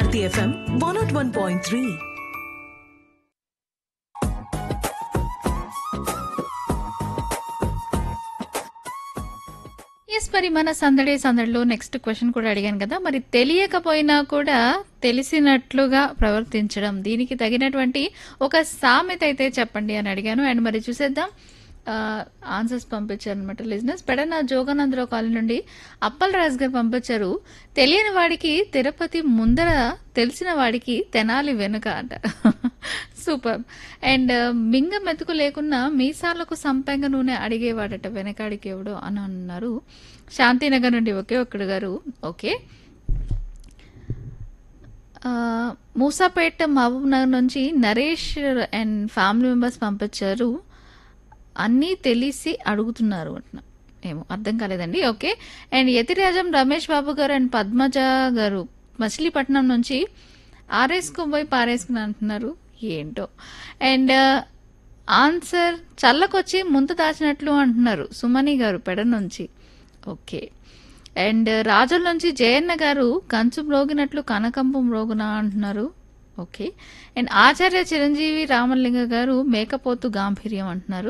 Bharati FM one naught one point three ఎస్ మరి మన సందడి సందడిలో నెక్స్ట్ క్వశ్చన్ కూడా అడిగాను కదా మరి తెలియకపోయినా కూడా తెలిసినట్లుగా ప్రవర్తించడం దీనికి తగినటువంటి ఒక సామెత అయితే చెప్పండి అని అడిగాను అండ్ మరి చూసేద్దాం ఆన్సర్స్ పంపించారు అనమాట లిజినెస్ పెడన జోగానందరావు కాలనీ నుండి అప్పల్ రాజ్ గారు పంపించారు తెలియని వాడికి తిరుపతి ముందర తెలిసిన వాడికి తెనాలి వెనుక అంట సూపర్ అండ్ మింగ మెతుకు లేకున్నా మీసాలకు సంపెంగ నూనె అడిగేవాడట వెనకాడికి ఎవడో అని అన్నారు శాంతినగర్ నుండి ఒకే ఒక్కడు గారు ఓకే ఆ, మూసాపేట మహబూబ్ నగర్ నుంచి నరేష్ అండ్ ఫ్యామిలీ మెంబర్స్ పంపించారు అన్నీ తెలిసి అడుగుతున్నారు అంటున్నా ఏమో అర్థం కాలేదండి okay and Yatirajam Ramesh Babu garu and Padmaja గారు మచిలీపట్నం నుంచి ఆరేసుకుని పోయి పారేసుకుని అంటున్నారు ఏంటో అండ్ ఆన్సర్ చల్లకొచ్చి ముందు దాచినట్లు అంటున్నారు సుమని గారు పెడ నుంచి ఓకే అండ్ రాజుల నుంచి జయన్న గారు కంచు మ్రోగినట్లు కనకంపు మ్రోగున అంటున్నారు ఓకే అండ్ ఆచార్య చిరంజీవి రామలింగ గారు మేకపోతు గాంభీర్యం అంటున్నారు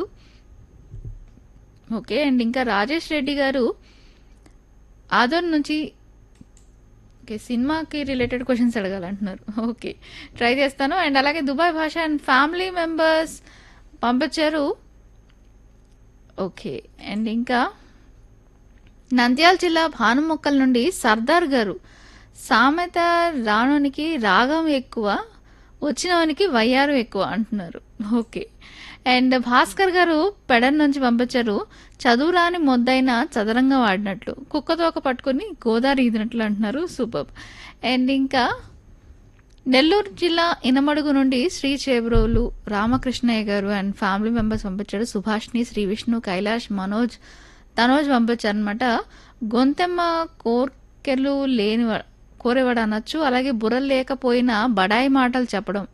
ఓకే అండ్ ఇంకా రాజేష్ రెడ్డి గారు ఆదోర్ నుంచి ఓకే సినిమాకి రిలేటెడ్ క్వశ్చన్స్ అడగాలంటున్నారు ఓకే ట్రై చేస్తాను అండ్ అలాగే Dubai Basha and family members పంపించారు ఓకే అండ్ ఇంకా నంద్యాల జిల్లా భానుమొక్కల నుండి సర్దార్ గారు సామెత రానునికి రాగం ఎక్కువ వచ్చినవానికి వయ్యారు ఎక్కువ అంటున్నారు ఓకే అండ్ భాస్కర్ గారు పెడన్ నుంచి పంపించారు చదువురాని మొద్దైన చదరంగా వాడినట్లు కుక్కతోక పట్టుకుని గోదావరి ఈదినట్లు అంటున్నారు సూపర్ అండ్ ఇంకా నెల్లూరు జిల్లా ఇనమడుగు నుండి శ్రీ చేబ్రోలు రామకృష్ణయ్య గారు అండ్ ఫ్యామిలీ మెంబర్స్ పంపించారు సుభాష్ని శ్రీ విష్ణు కైలాష్ మనోజ్ తనోజ్ పంపించారనమాట గొంతెమ్మ కోర్కెలు లేని కోరేవాడు అనొచ్చు అలాగే బుర్ర లేకపోయినా బడాయి మాటలు చెప్పడం